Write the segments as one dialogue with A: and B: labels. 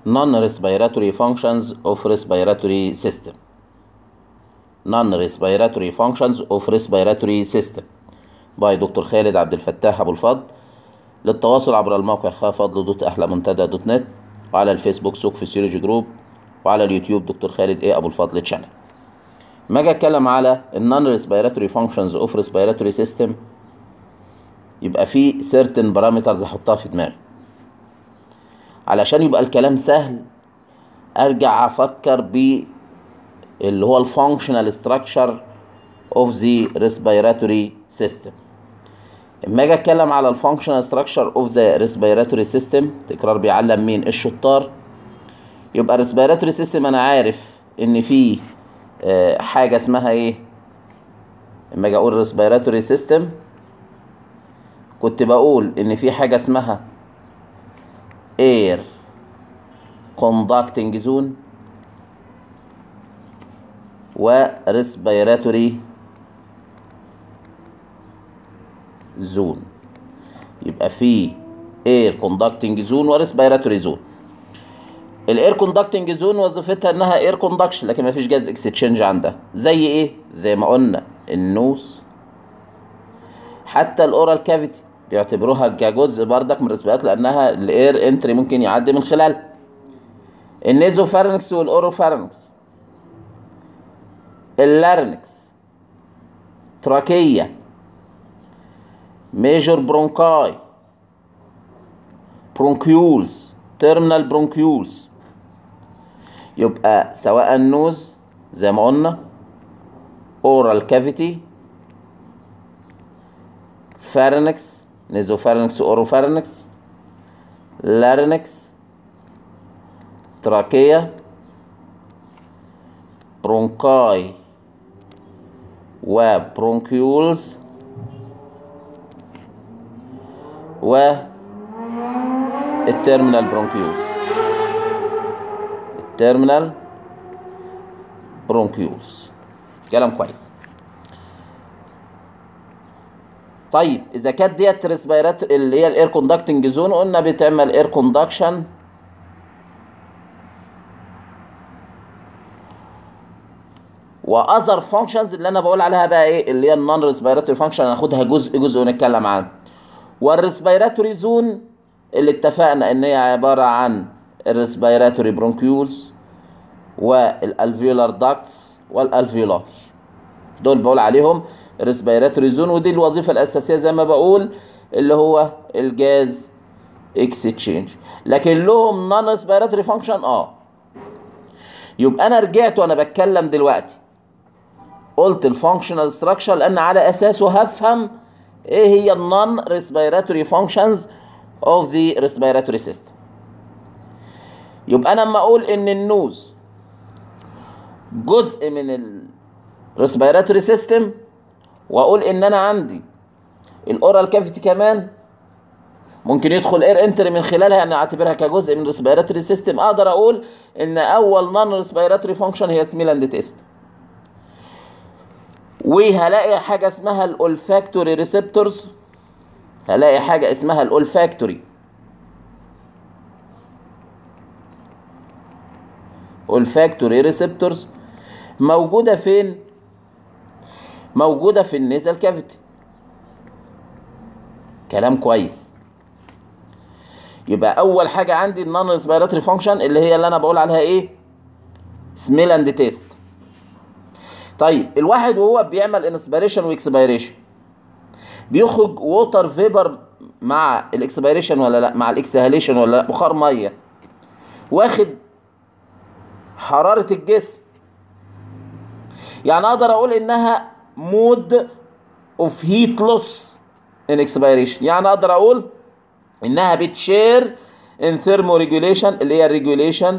A: non-respiratory functions of respiratory system non-respiratory functions of respiratory system باي دكتور خالد عبد الفتاح ابو الفضل للتواصل عبر الموقع خا فضل دوت احلى منتدى دوت نت وعلى الفيسبوك سوق فيسيولوجي جروب وعلى اليوتيوب دكتور خالد ايه ابو الفضل تشانل ما اجي اتكلم على النون ريسبيراتوري فانكشنز اوف ريسبيراتوري سيستم يبقى في سيرتن بارامترز احطها في دماغي علشان يبقى الكلام سهل ارجع افكر ب اللي هو الفانكشنال ستراكشر اوف ذا ريسبيراتوري سيستم اما اجي اتكلم على الفانكشنال ستراكشر اوف ذا ريسبيراتوري سيستم تكرار بيعلم مين الشطار يبقى الريسبيراتوري سيستم انا عارف ان في آه، حاجه اسمها ايه اما اجي اقول ريسبيراتوري سيستم كنت بقول ان في حاجه اسمها air conducting zone و respiratory zone يبقى في air conducting zone و respiratory zone الاير كوندكتنج زون وظيفتها انها اير كوندكشن لكن ما فيش جاز اكستشينج عندها زي ايه زي ما قلنا النوس حتى الاورال كافيتي بيعتبروها كجزء بردك من الرسبيات لانها الاير انتري ممكن يعدي من خلالها النيزوفارنكس والاوروفارنكس اللارنكس تراكية ميجور برونكاي برونكيولز تيرمينال برونكيولز يبقى سواء النوز زي ما قلنا اورال كافيتي فارنكس نيزوفارنكس واوروفارنكس لارنكس تراكية برونكاي وبرونكيولز و التيرمينال برونكيولز التيرمينال برونكيولز كلام كويس طيب اذا كانت ديت ريسبيرات اللي هي الاير كوندكتنج زون قلنا بتعمل اير كوندكشن واذر فانكشنز اللي انا بقول عليها بقى ايه اللي هي النون ريسبيراتوري فانكشن هناخدها جزء جزء ونتكلم عنها والريسبيراتوري زون اللي اتفقنا ان هي عباره عن الريسبيراتوري برونكيولز والالفيولار داكتس والالفيولاي دول بقول عليهم ريسبيراتوري زون ودي الوظيفه الاساسيه زي ما بقول اللي هو الجاز اكستشينج لكن لهم نون ريسبيراتوري فانكشن اه يبقى انا رجعت وانا بتكلم دلوقتي قلت الفانكشنال ستراكشر لان على اساسه هفهم ايه هي النون ريسبيراتوري فانكشنز اوف ذا ريسبيراتوري سيستم يبقى انا لما اقول ان النوز جزء من الريسبيراتوري سيستم واقول ان انا عندي الاورال كافيتي كمان ممكن يدخل اير انتري من خلالها يعني اعتبرها كجزء من الريسبيراتوري سيستم اقدر اقول ان اول نون ريسبيراتوري فانكشن هي سميلاند تيست وهلاقي حاجه اسمها الاولفاكتوري ريسبتورز هلاقي حاجه اسمها الاولفاكتوري olfactory ريسبتورز موجوده فين موجوده في النيزل كافيتي كلام كويس يبقى اول حاجه عندي النون ريسبيراتوري فانكشن اللي هي اللي انا بقول عليها ايه سميل اند تيست طيب الواحد وهو بيعمل انسبيريشن واكسبيريشن بيخرج ووتر فيبر مع الاكسبيريشن ولا لا مع الاكسهاليشن ولا لا بخار ميه واخد حراره الجسم يعني اقدر اقول انها مود اوف هيت لوس ان اكسبيريشن يعني اقدر اقول انها بتشير ان ثيرمو ريجوليشن اللي هي الريجوليشن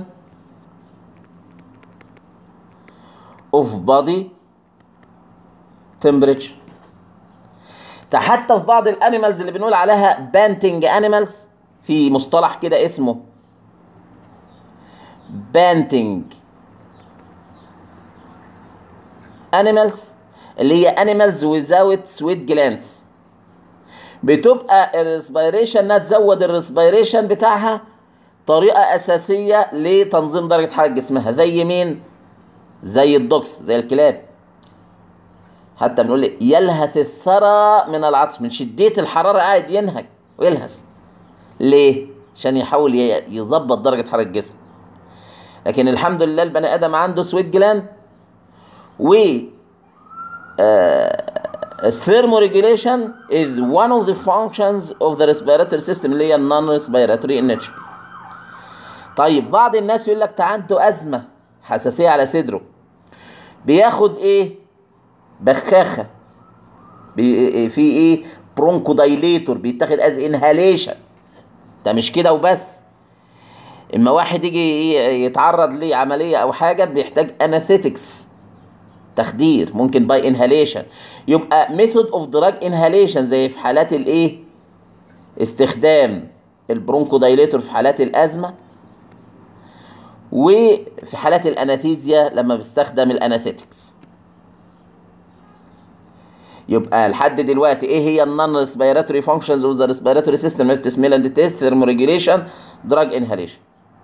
A: اوف بادي تمبريتشر حتى في بعض الانيمالز اللي بنقول عليها بانتنج انيمالز في مصطلح كده اسمه بانتنج انيمالز اللي هي انيمالز without سويت جلانس بتبقى الريسبيريشن انها تزود الريسبيريشن بتاعها طريقة أساسية لتنظيم درجة حرارة جسمها زي مين؟ زي الدوكس زي الكلاب حتى بنقول لي يلهث الثرى من العطش من شدية الحرارة قاعد ينهج ويلهث ليه؟ عشان يحاول ي- يظبط درجة حرارة الجسم لكن الحمد لله البني آدم عنده سويت جلاند و thermoregulation is one of the functions of the respiratory system اللي هي non respiratory in nature طيب بعض الناس يقول لك ده عنده أزمة حساسية على صدره بياخد إيه بخاخة بي في إيه برونكو دايليتور بيتاخد از انهاليشن ده مش كده وبس اما واحد يجي يتعرض لعملية او حاجة بيحتاج اناثيتكس تخدير ممكن باي انهاليشن يبقى ميثود اوف دراج انهاليشن زي في حالات الايه استخدام البرونكو دايليتور في حالات الازمه وفي حالات الاناثيزيا لما بيستخدم الاناثيتكس يبقى لحد دلوقتي ايه هي النون ريسبيراتوري فانكشنز اوف ذا ريسبيراتوري سيستم سميل اند تيست ثيرموريجيليشن دراج انهاليشن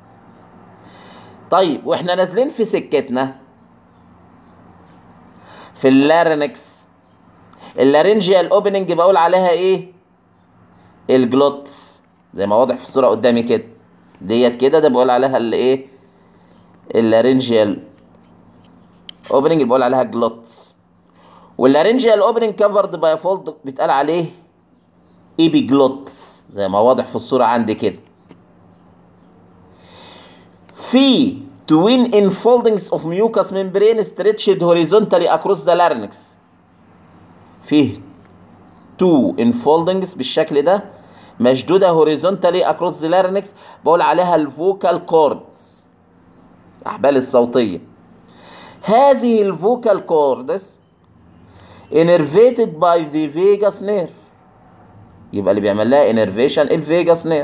A: طيب واحنا نازلين في سكتنا في اللارنكس اللارنجيال اوبننج بقول عليها ايه الجلوتس زي ما واضح في الصوره قدامي كده ديت كده ده بقول عليها الايه اللارنجيال اوبننج بقول عليها جلوتس واللارنجيال اوبننج كفرد باي فولد بيتقال عليه ايبيجلوتس زي ما واضح في الصوره عندي كده في twin enfoldings of mucous membrane stretched horizontally across the larynx فيه two enfoldings بالشكل ده مشدودة horizontally across the larynx بقول عليها الفوكال كوردز الأحبال الصوتية هذه الفوكال كوردز innervated by the vagus nerve يبقى اللي بيعمل لها innervation الفيجاس نيرف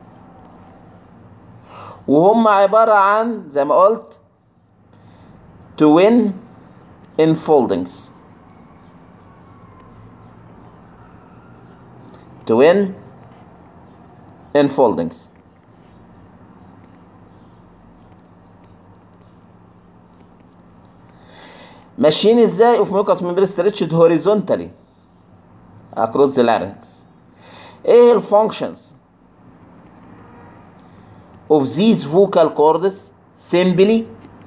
A: وهم عبارة عن زي ما قلت twin enfoldings twin enfoldings ماشيين ازاي اوف ميوكاس ممبرين ستريتشد هوريزونتالي across the larynx ايه الفانكشنز of these vocal cords simply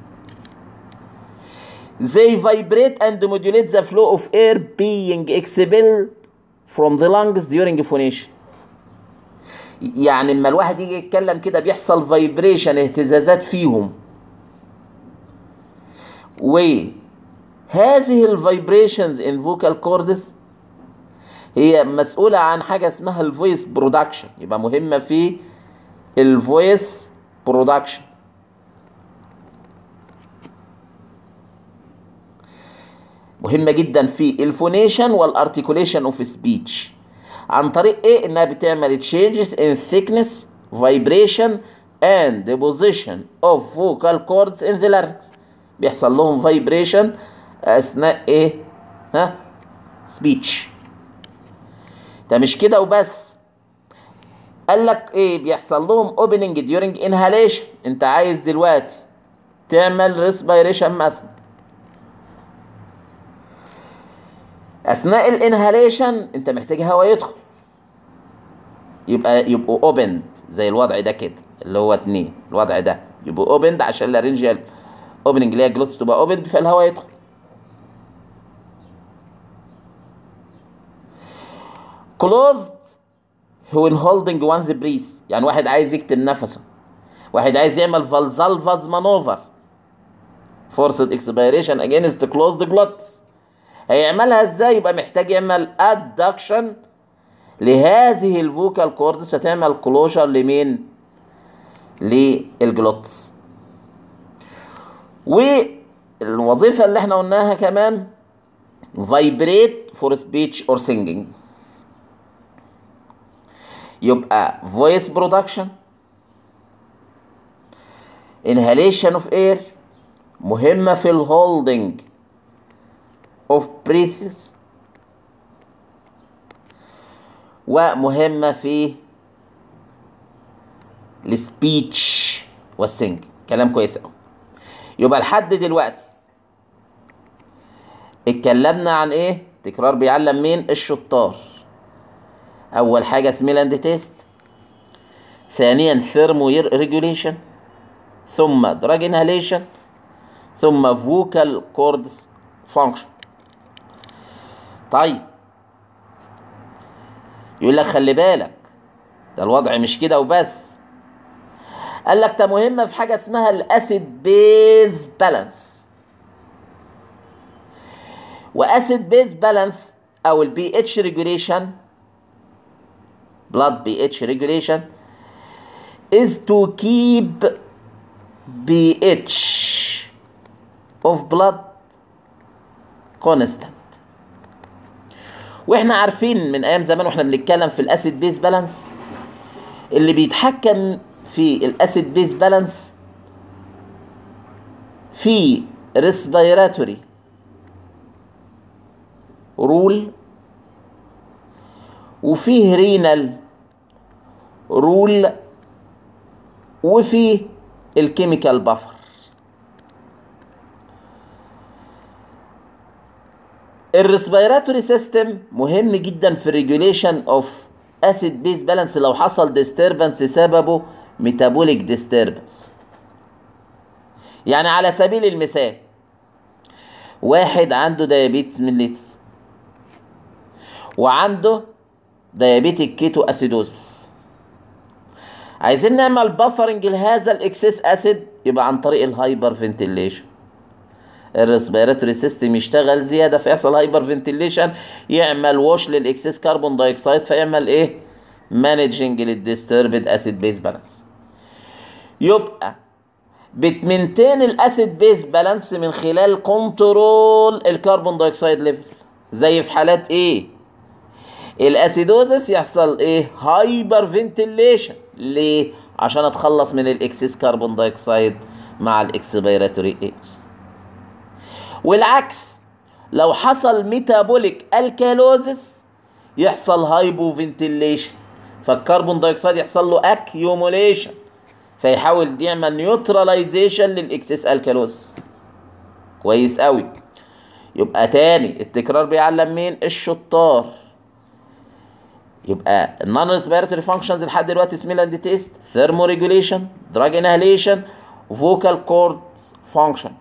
A: they vibrate and modulate the flow of air being expelled from the lungs during phonation يعني لما الواحد يجي يتكلم كده بيحصل فايبريشن اهتزازات فيهم وهذه الفايبريشنز ان فوكال كوردس هي مسؤولة عن حاجة اسمها الفويس برودكشن يبقى مهمة في الفويس برودكشن مهمة جدا في الفونيشن والارتيكوليشن اوف سبيتش عن طريق ايه انها بتعمل changes in thickness vibration and deposition of vocal cords in the larynx بيحصل لهم vibration اثناء ايه ها سبيتش ده مش كده وبس قال لك ايه بيحصل لهم opening during inhalation انت عايز دلوقتي تعمل respiration مثلا اثناء الانهاليشن انت محتاج هواء يدخل يبقى يبقوا اوبند زي الوضع ده كده اللي هو اتنين الوضع ده يبقوا اوبند عشان اللارنجيال اوبننج اللي هي جلوتس تبقى اوبند فالهواء يدخل closed when holding one's breath يعني واحد عايز يكتم نفسه واحد عايز يعمل فالزالفاز مانوفر forced expiration against closed glottis هيعملها ازاي يبقى محتاج يعمل ادكشن لهذه الفوكال كوردس فتعمل كلوجر لمين للجلوتس والوظيفة اللي احنا قلناها كمان vibrate for speech or singing يبقى voice production inhalation of air مهمة في الهولدنج of breaths ومهمة في السبيتش والسنج كلام كويس قوي يبقى لحد دلوقتي اتكلمنا عن ايه تكرار بيعلم مين الشطار اول حاجه سميل اند تيست ثانيا ثيرمو ريجوليشن ثم دراج انهاليشن ثم فوكال كوردز فانكشن طيب يقول لك خلي بالك ده الوضع مش كده وبس قال لك ده مهمه في حاجه اسمها الاسيد بيز بالانس واسيد بيز بالانس او البي اتش ريجوليشن blood pH regulation is to keep pH of blood constant واحنا عارفين من ايام زمان واحنا بنتكلم في الاسيد بيز بالانس اللي بيتحكم في الاسيد بيز بالانس في ريسبيراتوري رول وفيه رينال رول وفيه الكيميكال بافر الريسبيراتوري سيستم مهم جدا في الريجوليشن اوف اسيد بيز بالانس لو حصل ديستربنس سببه ميتابوليك ديستربنس يعني على سبيل المثال واحد عنده ديابيتس ميليتس وعنده ديابيتيك كيتو اسيدوز عايزين نعمل بافرنج لهذا الاكسس اسيد يبقى عن طريق الهايبر فنتيليشن الريسبيراتوري سيستم يشتغل زياده فيحصل هايبر فنتيليشن يعمل ووش للاكسس كربون دايوكسيد فيعمل ايه مانجنج للديستربد اسيد بيز بالانس يبقى بتمنتين الاسيد بيز بالانس من خلال كنترول الكربون دايوكسيد ليفل زي في حالات ايه الاسيدوزس يحصل ايه هايبر فنتيليشن ليه عشان اتخلص من الاكسس كربون دايوكسيد مع الاكسبيراتوري ايج والعكس لو حصل ميتابوليك الكالوزس يحصل هايبو فنتيليشن فالكربون دايوكسيد يحصل له اكيوموليشن فيحاول يعمل نيوتراليزيشن للاكسس الكالوزس كويس قوي يبقى تاني التكرار بيعلم مين الشطار يبقى النون ريسبيراتوري فانكشنز لحد دلوقتي سميل اند تيست ثيرمو ريجوليشن دراج انهاليشن فوكال كورد فانكشن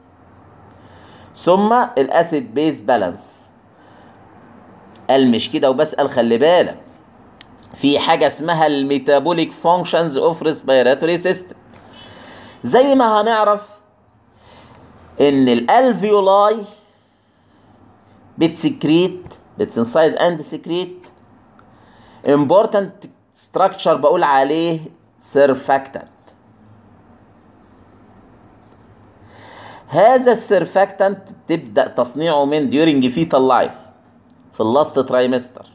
A: ثم الاسيد بيز بالانس قال مش كده وبس قال خلي بالك في حاجه اسمها الميتابوليك فانكشنز اوف ريسبيراتوري سيستم زي ما هنعرف ان الالفيولاي بتسكريت بتسنسايز اند سكريت important structure بقول عليه surfactant هذا السيرفاكتنت تبدا تصنيعه من during fetal life في اللاست ترايمستر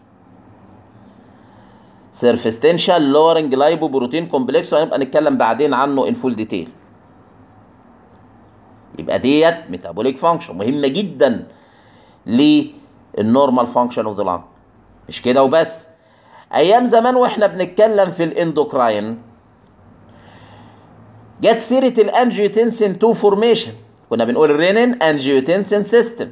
A: سيرفستنشال لورنج لايبو بروتين كومبلكس وهنبقى نتكلم بعدين عنه ان فول ديتيل يبقى ديت ميتابوليك فانكشن مهمه جدا للنورمال فانكشن اوف ذا لانج مش كده وبس ايام زمان واحنا بنتكلم في الاندوكراين جت سيره الانجيوتنسين 2 فورميشن كنا بنقول الرينين انجيوتنسين سيستم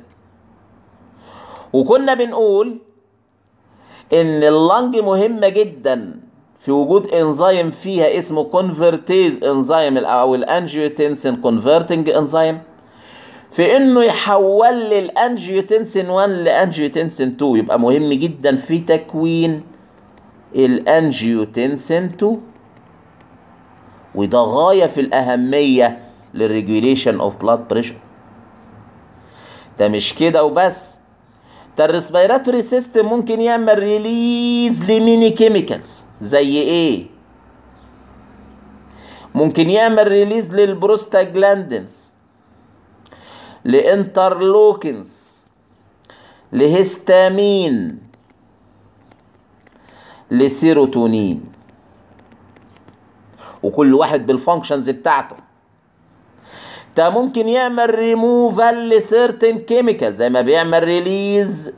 A: وكنا بنقول ان اللنج مهمه جدا في وجود انزيم فيها اسمه كونفرتيز انزيم او الانجيوتنسين كونفرتنج انزيم في انه يحول لي الانجيوتنسين 1 لانجيوتنسين 2 يبقى مهم جدا في تكوين الانجيوتنسين 2 وده غايه في الاهميه للريجوليشن اوف بلاد بريشر ده مش كده وبس ده الريسبيراتوري سيستم ممكن يعمل ريليز لميني كيميكالز زي ايه ممكن يعمل ريليز للبروستاجلاندنز لانترلوكنز لهستامين لسيروتونين وكل واحد بالفانكشنز بتاعته ده ممكن يعمل ريموفال لسيرتن كيميكال زي ما بيعمل ريليز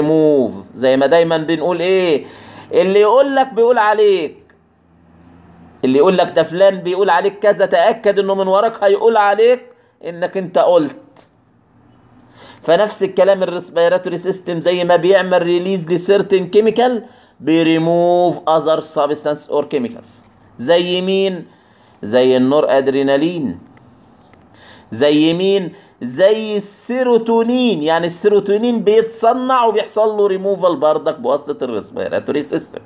A: بريموف زي ما دايما بنقول ايه اللي يقول لك بيقول عليك اللي يقول لك ده فلان بيقول عليك كذا تاكد انه من وراك هيقول عليك انك انت قلت فنفس الكلام الريسبيراتوري سيستم زي ما بيعمل ريليز لسيرتن كيميكال بيريموف اذر سبستانس اور كيميكالز زي مين زي النور ادرينالين زي مين زي السيروتونين يعني السيروتونين بيتصنع وبيحصل له ريموفال بردك بواسطه الريسبيراتوري سيستم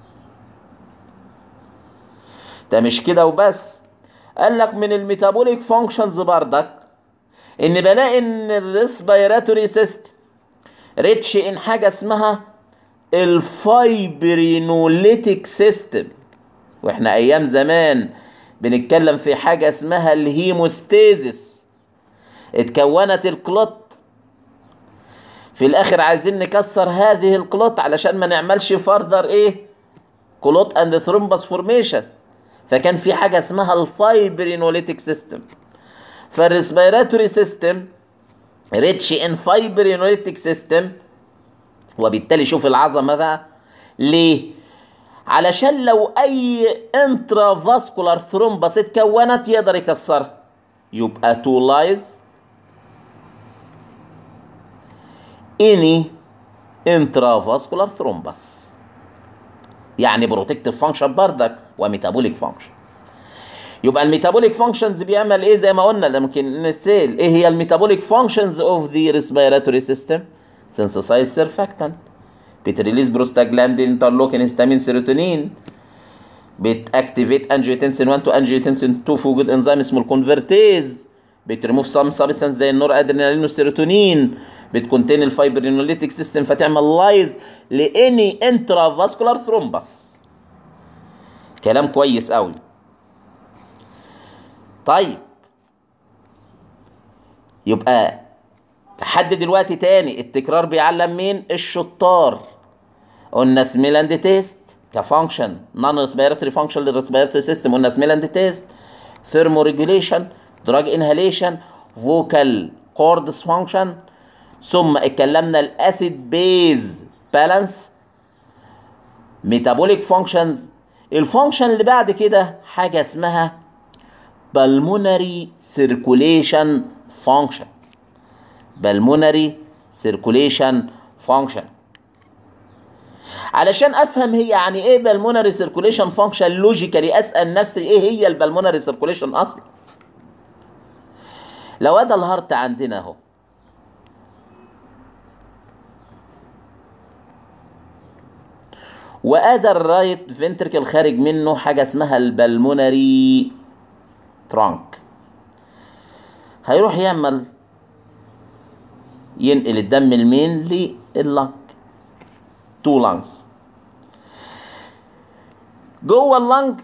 A: ده مش كده وبس قال لك من الميتابوليك فانكشنز بردك ان بلاقي ان الريسبيراتوري سيستم ريتش ان حاجه اسمها الفايبرينوليتيك سيستم واحنا ايام زمان بنتكلم في حاجه اسمها الهيموستيزيس اتكونت الكلوت في الاخر عايزين نكسر هذه الكلوت علشان ما نعملش فردر ايه كلوت اند ثرومبس فورميشن فكان في حاجه اسمها الفايبرينوليتيك سيستم فالريسبيراتوري سيستم ريتش ان فايبرينوليتيك سيستم وبالتالي شوف العظمه بقى ليه علشان لو اي انترا فاسكولار ثرومبس اتكونت يقدر يكسرها يبقى تو لايز اني انترا فاسكولار ثرومبس يعني بروتكتيف فانكشن بردك وميتابوليك فانكشن يبقى الميتابوليك فانكشنز بيعمل ايه زي ما قلنا ممكن نتسال ايه هي الميتابوليك فانكشنز اوف ذا ريسبيراتوري سيستم سينثسايز سيرفاكتنت بتريليز بروستاجلاندين انترلوكين هيستامين سيروتونين بتاكتيفيت انجيوتنسين 1 تو انجيوتنسين 2 في وجود انزيم اسمه الكونفرتيز بتريموف سام سبستانس زي النور ادرينالين والسيروتونين بتكونتين الفايبرينوليتيك سيستم فتعمل لايز لاني انترا فاسكولار ثرومبس كلام كويس قوي طيب يبقى لحد دلوقتي تاني التكرار بيعلم مين الشطار قلنا سميل اند تيست كفانكشن نون ريسبيراتوري فانكشن للريسبيراتوري سيستم قلنا سميل اند تيست ثيرمو ريجوليشن دراج انهاليشن فوكال كوردس فانكشن ثم اتكلمنا الاسيد بيز بالانس ميتابوليك فانكشنز الفانكشن اللي بعد كده حاجه اسمها pulmonary circulation function pulmonary circulation function علشان افهم هي يعني ايه pulmonary circulation function لوجيكالي اسال نفسي ايه هي البلمونري circulation اصلا لو ادى الهارت عندنا اهو وادى الرايت فنتركل خارج منه حاجه اسمها البلمونري ترانك هيروح يعمل ينقل الدم لمين لللنج تو لانجز جوه اللنج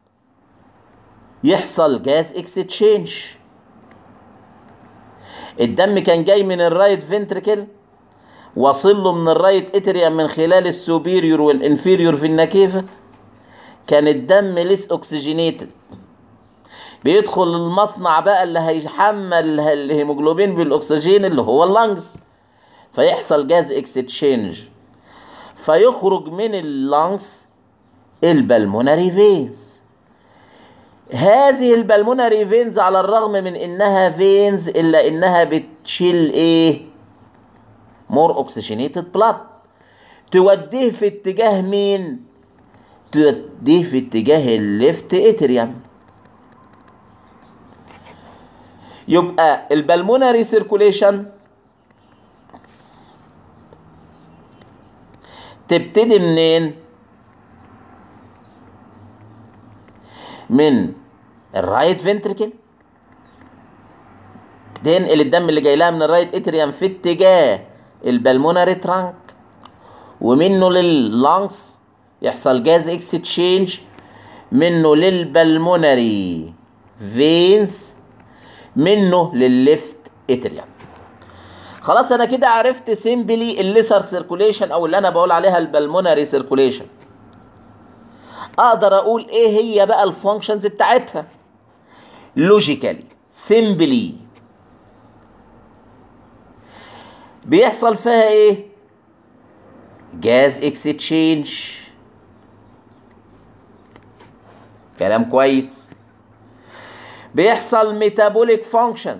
A: يحصل جاز اكستشينج الدم كان جاي من الرايت فنتركل واصل له من الرايت اتريا من خلال السوبيريور والانفيريور في النكيفه كان الدم ليس اوكسجينيتد بيدخل المصنع بقى اللي هيحمل الهيموجلوبين بالاكسجين اللي هو اللنجز فيحصل جاز اكستشينج فيخرج من اللنجز البلمونري فينز هذه البلمونري فينز على الرغم من انها فينز الا انها بتشيل ايه مور اوكسجينيتد بلاد توديه في اتجاه مين توديه في اتجاه الليفت اتريوم يبقى البلمونري سيركوليشن تبتدي منين من الرايت فنتركل تنقل الدم اللي جاي لها من الرايت اتريوم في اتجاه البلمونري ترانك ومنه لللانكس يحصل جاز اكستشينج منه للبلمونري فينز منه للليفت اتريوم خلاص انا كده عرفت سيمبلي الليسر سيركوليشن او اللي انا بقول عليها البلمونري سيركوليشن اقدر اقول ايه هي بقى الفانكشنز بتاعتها لوجيكالي سيمبلي بيحصل فيها ايه جاز اكستشينج كلام كويس بيحصل ميتابوليك فانكشن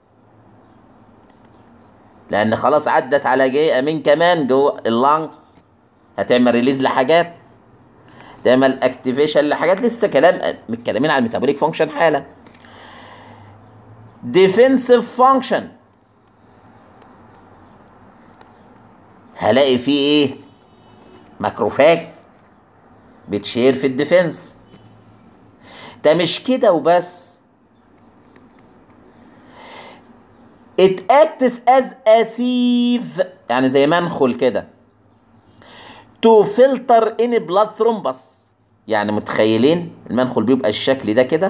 A: لان خلاص عدت على جي امين كمان جوه اللانجز هتعمل ريليز لحاجات تعمل اكتيفيشن لحاجات لسه كلام متكلمين على الميتابوليك فانكشن حالا ديفنسيف فانكشن هلاقي فيه ايه ماكروفاجز بتشير في الديفنس ده مش كده وبس it acts as a sieve يعني زي منخل كده to filter any blood thrombus يعني متخيلين المنخل بيبقى الشكل ده كده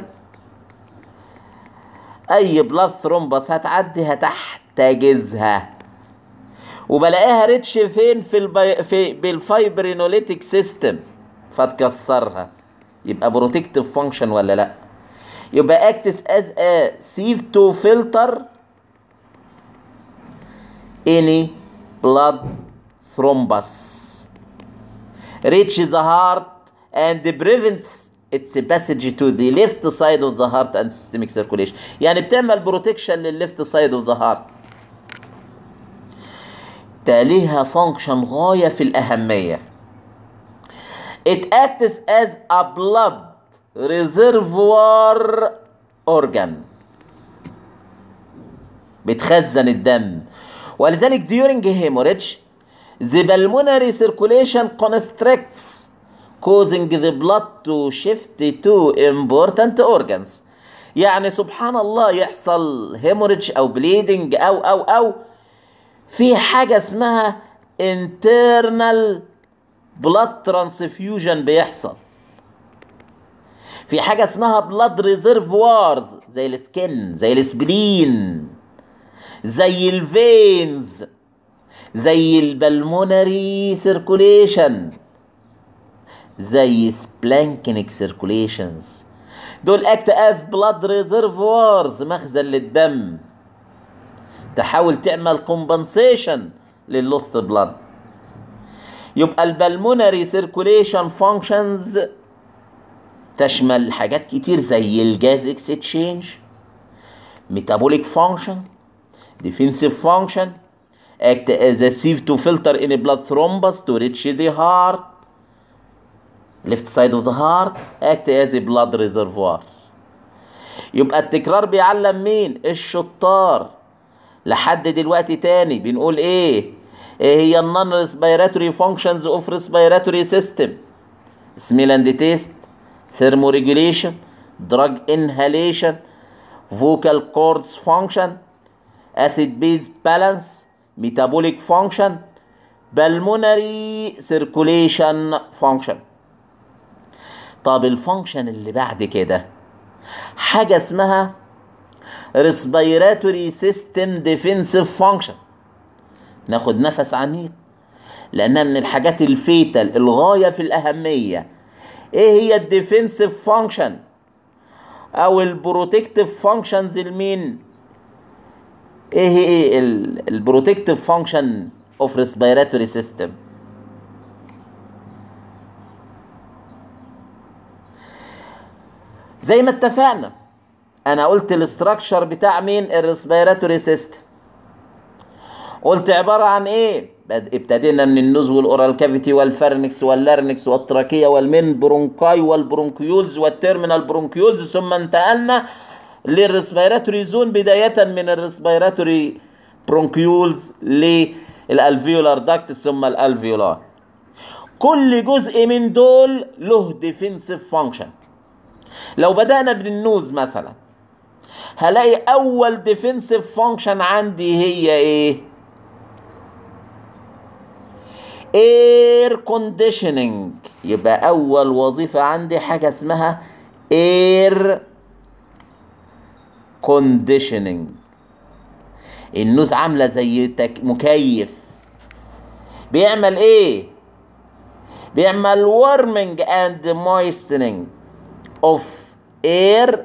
A: اي بلاد ثرومبس هتعدي هتحتجزها وبلاقيها ريتش فين في, البي... في بالفايبرينوليتيك سيستم فتكسرها يبقى بروتكتيف فانكشن ولا لا يبقى acts as a sieve to filter any blood thrombus reach the heart and prevents its passage to the left side of the heart and systemic circulation يعني بتعمل بروتكشن للليفت سايد اوف ذا هارت تاليها فانكشن غاية في الأهمية It acts as a blood reservoir organ بتخزن الدم ولذلك during hemorrhage the pulmonary circulation constricts causing the blood to shift to important organs يعني سبحان الله يحصل هيموريدج او بليدنج او او او في حاجة اسمها internal blood transfusion بيحصل في حاجة اسمها blood reservoirs زي السكن زي السبلين زي الفينز زي البلمونري سيركوليشن زي سبلانكينيك سيركوليشنز دول اكت از بلاد ريزرفوارز مخزن للدم تحاول تعمل كومبنسيشن للوست بلاد يبقى البلمونري سيركوليشن فانكشنز تشمل حاجات كتير زي الجاز اكسشينج ميتابوليك فانكشن defensive function act as a sieve to filter any blood thrombus to reach the heart left side of the heart act as a blood reservoir يبقى التكرار بيعلم مين الشطار لحد دلوقتي تاني بنقول ايه ايه هي النون ريسبيراتوري فانكشنز اوف ريسبيراتوري سيستم smell and taste thermoregulation drug inhalation vocal cords function acid base balance metabolic function pulmonary circulation function طب الفانكشن اللي بعد كده حاجة اسمها respiratory system defensive function ناخد نفس عميق لأنها من الحاجات الفيتال الغاية في الأهمية ايه هي الديفنسيف فانكشن او البروتكتيف فانكشنز المين ايه هي البروتكتيف فانكشن اوف ريسبيراتوري سيستم زي ما اتفقنا انا قلت الاستراكشر بتاع مين الريسبيراتوري سيستم قلت عبارة عن ايه ابتدينا من النوز والاورال كافيتي والفرنكس واللارنكس والتراكية والمين برونكاي والبرونكيولز والتيرمينال برونكيولز ثم انتقلنا للريسبيراتوري زون بداية من الريسبيراتوري برونكيولز للالفيولار داكت ثم الالفيولار كل جزء من دول له ديفنسيف فانكشن لو بدأنا بالنوز مثلا هلاقي اول ديفنسيف فانكشن عندي هي ايه اير كونديشننج يبقى اول وظيفة عندي حاجة اسمها اير كونديشننج النوز عاملة زي تك... مكيف بيعمل ايه بيعمل warming and moistening of air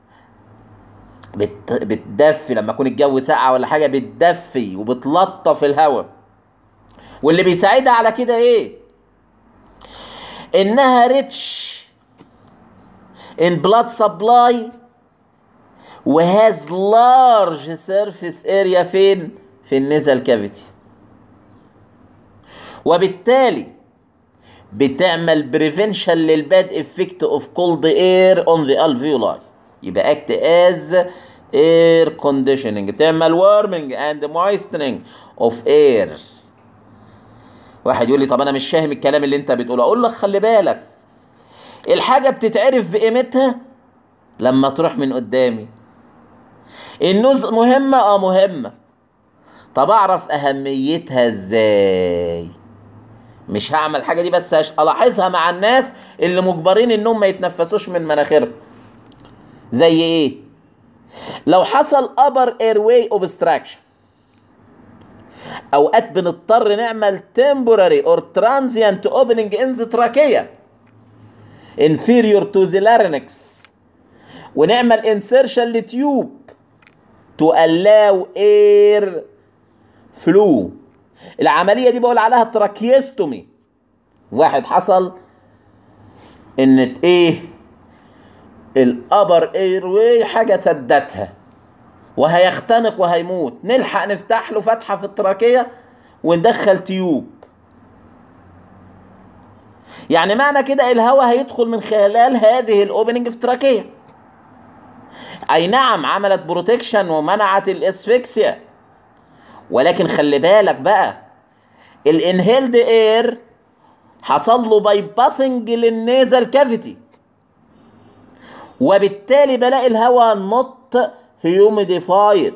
A: بت... بتدفي لما يكون الجو ساقع ولا حاجة بتدفي وبتلطف الهواء واللي بيساعدها على كده ايه انها ريتش in blood supply وهاز large surface area فين في النزل كافيتي وبالتالي بتعمل بريفنشن للباد افكت اوف كولد اير اون ذا alveoli يبقى اكت از اير كونديشننج بتعمل وارمنج اند مويستننج اوف اير واحد يقول لي طب انا مش فاهم الكلام اللي انت بتقوله اقول لك خلي بالك الحاجه بتتعرف بقيمتها لما تروح من قدامي النوز مهمه اه مهمه طب اعرف اهميتها ازاي مش هعمل الحاجه دي بس هش- الاحظها مع الناس اللي مجبرين انهم ما يتنفسوش من مناخيرهم زي ايه لو حصل upper airway obstruction اوقات بنضطر نعمل temporary or transient opening in the trachea inferior to the larynx ونعمل insertion لتيوب to allow air flow العملية دي بقول عليها تراكيستومي واحد حصل ان ايه الابر اير واي حاجة سدتها وهيختنق وهيموت نلحق نفتح له فتحة في التراكية وندخل تيوب يعني معنى كده الهواء هيدخل من خلال هذه الاوبننج في التراكية اي نعم عملت بروتكشن ومنعت الاسفكسيا ولكن خلي بالك بقى الانهيلد اير حصل له باي باسنج للنيزل كافيتي وبالتالي بلاقي الهواء نوت هيوميديفايد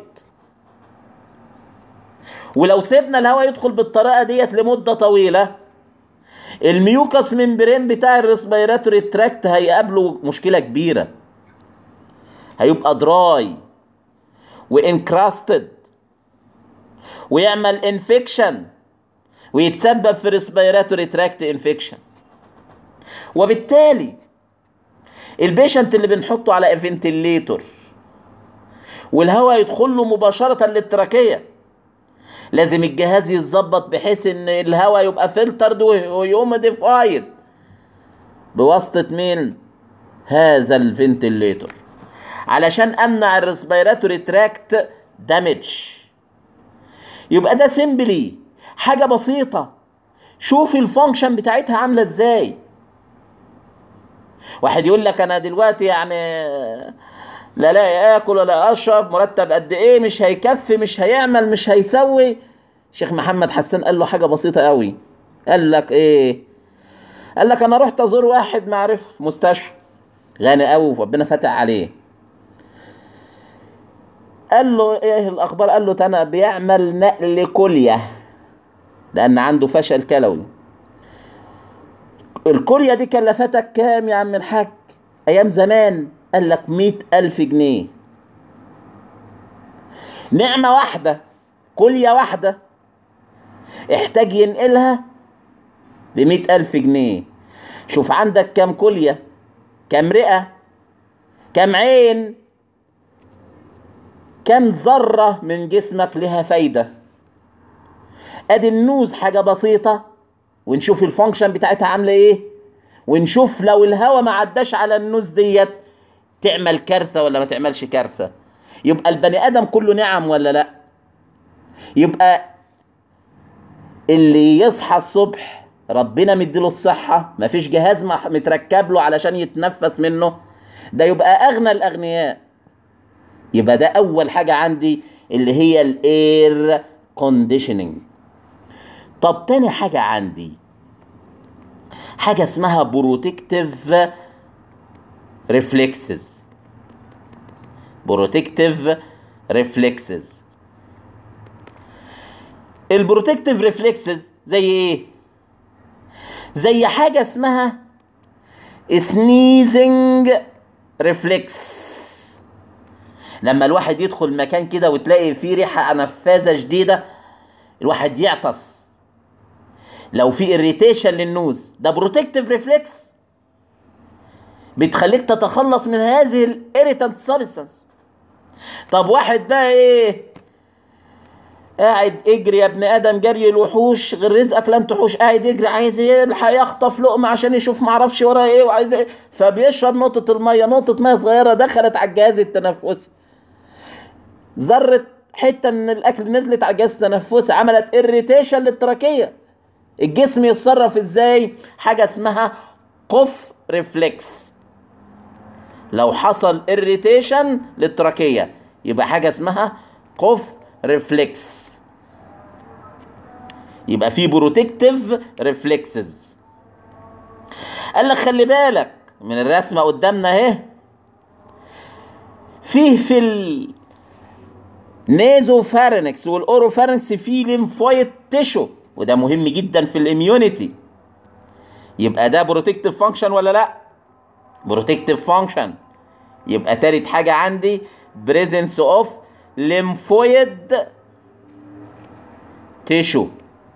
A: ولو سيبنا الهواء يدخل بالطريقه ديت لمده طويله الميوكس ممبرين بتاع الريسبيراتوري تراكت هيقابله مشكله كبيره هيبقى دراي وانكراستد ويعمل انفكشن ويتسبب في ريسبيراتوري تراكت انفكشن وبالتالي البيشنت اللي بنحطه على فنتليتور والهواء يدخل له مباشرة للتراكية لازم الجهاز يتظبط بحيث ان الهواء يبقى فلترد ويوميديفايد بواسطة مين؟ هذا الفنتليتور علشان امنع الريسبيراتوري تراكت دامج يبقى ده سيمبلي حاجة بسيطة شوف الفانكشن بتاعتها عاملة ازاي واحد يقول لك انا دلوقتي يعني لا لا اكل ولا اشرب مرتب قد ايه مش هيكفي مش هيعمل مش هيسوي شيخ محمد حسان قال له حاجة بسيطة قوي قال لك ايه قال لك انا رحت ازور واحد معرفة في مستشفى غني قوي وربنا فتح عليه قال له ايه الاخبار قال له انا بيعمل نقل كليه لان عنده فشل كلوي الكليه دي كلفتك كام يا عم الحاج ايام زمان قال لك مئة الف جنيه نعمة واحدة كلية واحدة احتاج ينقلها بمئة ألف جنيه شوف عندك كام كلية كام رئة كام عين كم ذرة من جسمك لها فايدة ادي النوز حاجة بسيطة ونشوف الفانكشن بتاعتها عاملة ايه ونشوف لو الهواء ما عداش على النوز ديت تعمل كارثة ولا ما تعملش كارثة يبقى البني ادم كله نعم ولا لا يبقى اللي يصحى الصبح ربنا مديله الصحة مفيش جهاز متركب له علشان يتنفس منه ده يبقى اغنى الاغنياء يبقى ده اول حاجه عندي اللي هي الاير كونديشننج طب تاني حاجه عندي حاجه اسمها بروتكتيف ريفلكسز بروتكتيف ريفلكسز البروتكتيف ريفلكسز زي ايه زي حاجه اسمها سنيزنج ريفلكس لما الواحد يدخل مكان كده وتلاقي فيه ريحه نفاذه شديده الواحد يعطس لو في اريتيشن للنوز ده بروتكتيف ريفلكس بتخليك تتخلص من هذه الاريتانت سبستانس طب واحد بقى ايه قاعد اجري يا ابن ادم جري الوحوش غير رزقك لن تحوش قاعد يجري عايز يلحق يخطف لقمه عشان يشوف معرفش وراه ايه وعايز ايه فبيشرب نقطه الميه نقطه ميه صغيره دخلت على الجهاز التنفسي ذره حته من الاكل نزلت على الجهاز التنفسي عملت اريتيشن للتراكيه الجسم يتصرف ازاي حاجه اسمها قف ريفلكس لو حصل اريتيشن للتراكيه يبقى حاجه اسمها قف ريفلكس يبقى في بروتكتيف ريفلكسز قال لك خلي بالك من الرسمه قدامنا اهي فيه في النيزو فارنكس والاورو فارنكس في ليمفويد تيشو وده مهم جدا في الاميونيتي يبقى ده بروتكتيف فانكشن ولا لا بروتكتيف فانكشن يبقى تالت حاجه عندي بريزنس اوف ليمفويد تيشو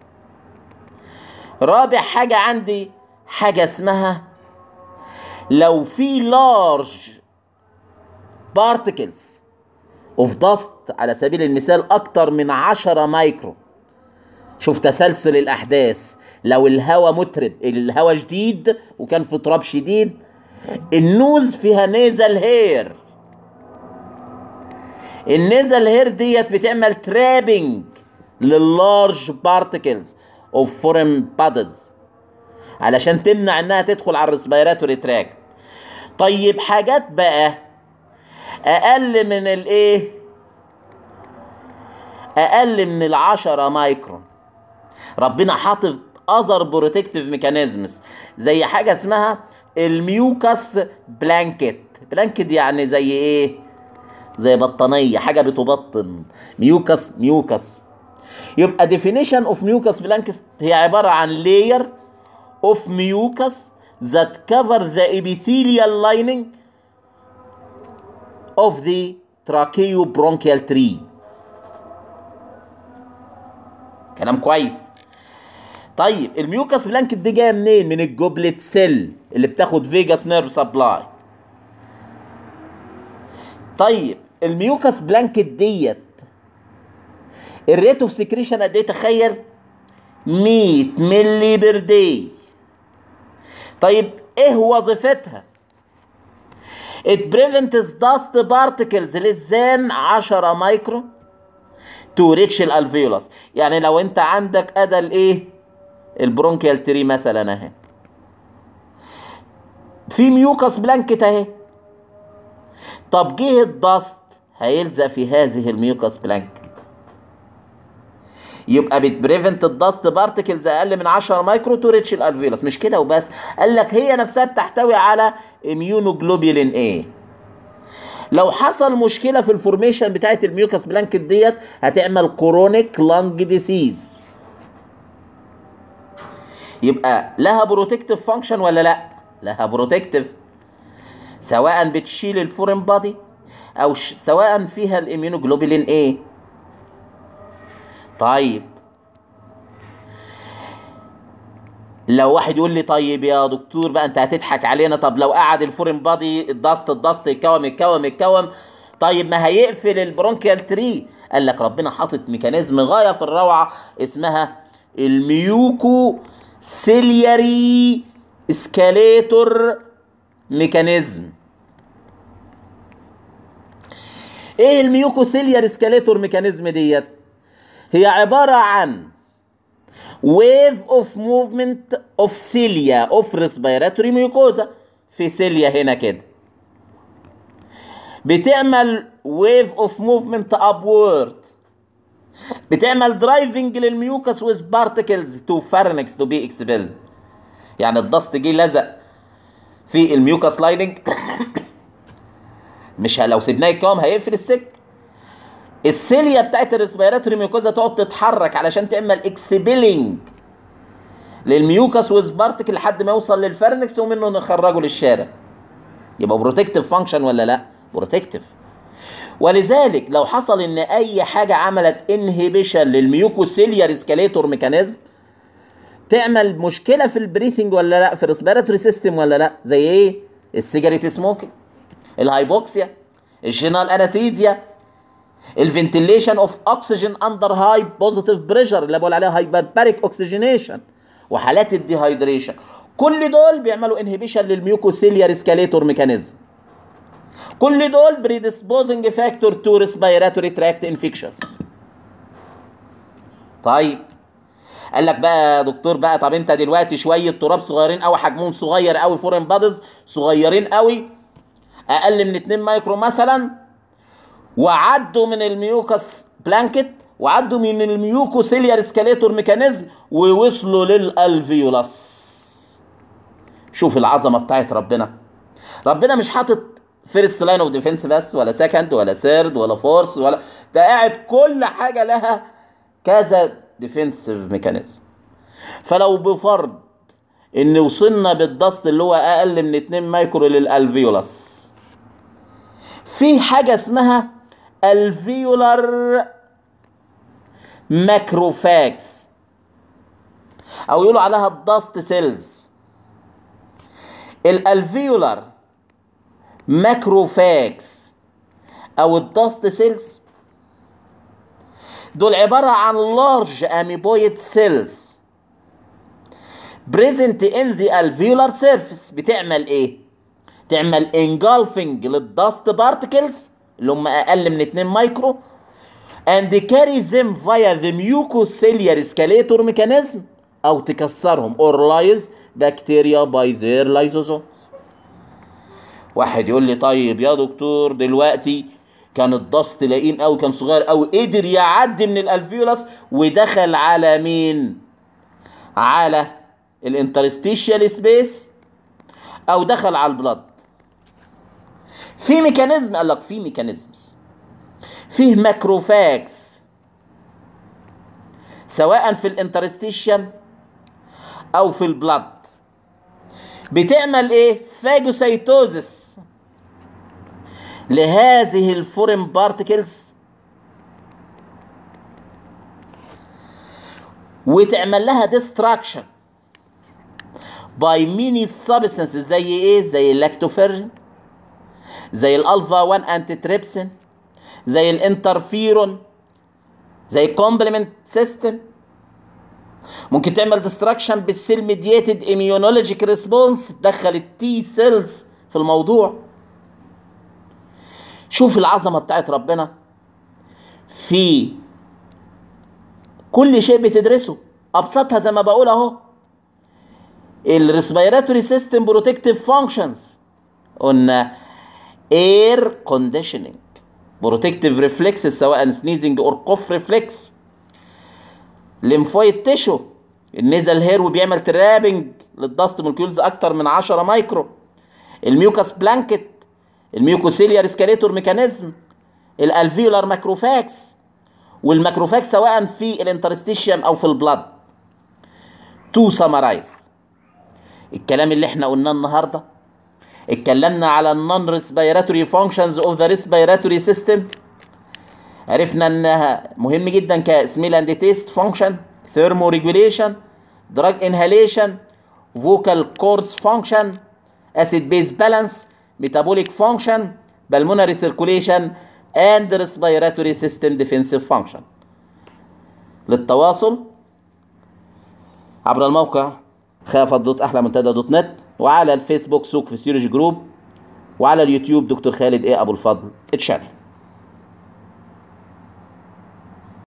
A: رابع حاجة عندي حاجة اسمها لو في لارج بارتكلز اوف داست على سبيل المثال اكتر من عشرة مايكرو شوف تسلسل الاحداث لو الهواء مترب الهواء شديد وكان في تراب شديد النوز فيها نيزل هير النيزل هير ديت بتعمل ترابنج لللارج بارتكلز اوف فورين بادز علشان تمنع انها تدخل على الريسبيراتوري تراكت طيب حاجات بقى اقل من الايه اقل من العشرة مايكرون ربنا حاطط اذر بروتكتيف ميكانيزمز زي حاجه اسمها الميوكس بلانكت بلانكت يعني زي ايه زي بطانيه حاجه بتبطن ميوكس ميوكس يبقى definition of mucus blankets هي عباره عن layer of mucus that cover the epithelial lining of the tracheobronchial tree كلام كويس طيب الميوكس بلانكت دي جايه منين من الجوبلت سيل اللي بتاخد فيجاس نيرف سبلاي طيب الميوكس بلانكت ديت الريت اوف سكريشن قد ايه تخيل 100 ملي بير داي طيب ايه وظيفتها it prevents dust particles للزان 10 مايكرو تو ريتش الالفيولس يعني لو انت عندك ادى الايه البرونكيال تري مثلا اهي في ميوكس بلانكت اهي طب جه الدست هيلزق في هذه الميوكس بلانكت يبقى بتبريفنت الدست بارتكلز اقل من 10 مايكرو تو ريتش الالفيولس مش كده وبس قال لك هي نفسها بتحتوي على اميونوجلوبولين ايه لو حصل مشكله في الفورميشن بتاعت الميوكس بلانكت ديت هتعمل كورونيك لانج ديسيز يبقى لها بروتكتيف فانكشن ولا لا لها بروتكتيف سواء بتشيل الفورين بادي او ش... سواء فيها الاميونوجلوبولين ايه طيب لو واحد يقول لي طيب يا دكتور بقى انت هتضحك علينا طب لو قعد الفورين بادي الدست الدست يتكوم يتكوم يتكوم طيب ما هيقفل البرونكيال تري قال لك ربنا حاطط ميكانيزم غايه في الروعه اسمها الميوكو سيلياري اسكاليتور ميكانيزم ايه الميوكو سيليار اسكاليتور ميكانيزم ديت هي عباره عن wave of movement of cilia of respiratory mucosa في سيليا هنا كده بتعمل wave of movement upward بتعمل درايفنج للميوكس with particles to pharynx to be expelled يعني الضغط جه لزق في الميوكس لايننج مش ه- لو سيبناه يتكوم هيقفل السك السيليا بتاعت الريسبيراتوري ميوكوزا تقعد تتحرك علشان تعمل اكسبيلنج للميوكس ويز بارتكل لحد ما يوصل للفرنكس ومنه نخرجه للشارع يبقى بروتكتيف فانكشن ولا لا بروتكتيف ولذلك لو حصل ان اي حاجه عملت انهبيشن للميوكوسيليار اسكاليتور ميكانيزم تعمل مشكله في البريثنج ولا لا في الريسبيراتوري سيستم ولا لا زي ايه السيجاريت سموكينج الهايبوكسيا الجينال اناثيزيا الفنتيليشن اوف اوكسجين اندر هاي بوزيتيف بريشر اللي بقول عليها هايبرباريك اوكسجينيشن وحالات الديهايدريشن كل دول بيعملوا انهبيشن للميوكوسيليار اسكاليتور ميكانيزم كل دول بريديسبوزنج فاكتور تو ريسبيراتوري تراكت انفكشنز طيب قال لك بقى يا دكتور بقى طب انت دلوقتي شويه تراب صغيرين قوي حجمهم صغير قوي فورين بادز صغيرين قوي اقل من 2 مايكرو مثلا وعدوا من الميوكس بلانكت وعدوا من الميوكوسيليار اسكاليتور ميكانيزم ووصلوا للالفيولاس شوف العظمه بتاعت ربنا ربنا مش حاطط فيرست لاين اوف ديفense بس ولا سكند ولا سيرد ولا فورس ولا ده قاعد كل حاجه لها كذا ديفنسيف ميكانيزم فلو بفرض ان وصلنا بالضغط اللي هو اقل من 2 مايكرو للالفيولاس في حاجه اسمها الفيولار ماكروفاجز او يقولوا عليها الداست سيلز الالفيولار ماكروفاجز او الداست سيلز دول عبارة عن large amoeboid cells present in the alveolar surface بتعمل ايه؟ تعمل engulfing للدست particles اللي هم اقل من 2 مايكرو and carry them via the mucociliary escalator mechanism او تكسرهم or lyse bacteria by their lysosomes واحد يقول لي طيب يا دكتور دلوقتي كان الضغط لاقين قوي كان صغير قوي قدر يعدي من الالفيولاس ودخل على مين على الانترستيشيال سبيس او دخل على البلد في ميكانيزم قال لك في ميكانيزمز فيه ماكروفاجز سواء في الانترستيشيم او في البلد بتعمل ايه فاجوسيتوزس لهذه الفورين بارتكلز وتعمل لها ديستراكشن باي ميني سبستنس زي ايه زي اللاكتوفيرين زي الالفا 1 انتي تريبسين زي الانترفيرون زي كومبلمنت سيستم ممكن تعمل ديستراكشن بالسيل ميدياتد اميونولوجيك ريسبونس تدخل التي سيلز في الموضوع شوف العظمه بتاعت ربنا في كل شيء بتدرسه ابسطها زي ما بقول اهو الريسبيراتوري سيستم بروتكتيف فانكشنز قلنا اير كونديشننج بروتكتيف ريفلكس سواء سنيزنج اور كوف ريفلكس ليمفويد تيشو النيزل هير وبيعمل ترابنج للدست مولكيولز اكتر من 10 مايكرو الميوكاس بلانكت الميوكوسيليار اسكاليتور ميكانيزم الالفيولار ماكروفاكس والماكروفاكس سواء في الانترستيشيم او في البلاد تو سمرايز الكلام اللي احنا قلناه النهارده اتكلمنا على النون ريسبيراتوري فانكشنز اوف ذا ريسبيراتوري سيستم عرفنا انها مهم جدا كسميل اند تيست فانكشن ثيرمو ريجوليشن دراج انهاليشن فوكال كورس فانكشن اسيد بيز بالانس metabolic function pulmonary circulation and respiratory system defensive function للتواصل عبر الموقع خافض دوت احلى منتدى دوت نت وعلى الفيسبوك سوق فيسيولوجي جروب وعلى اليوتيوب دكتور خالد ايه ابو الفضل اتشانل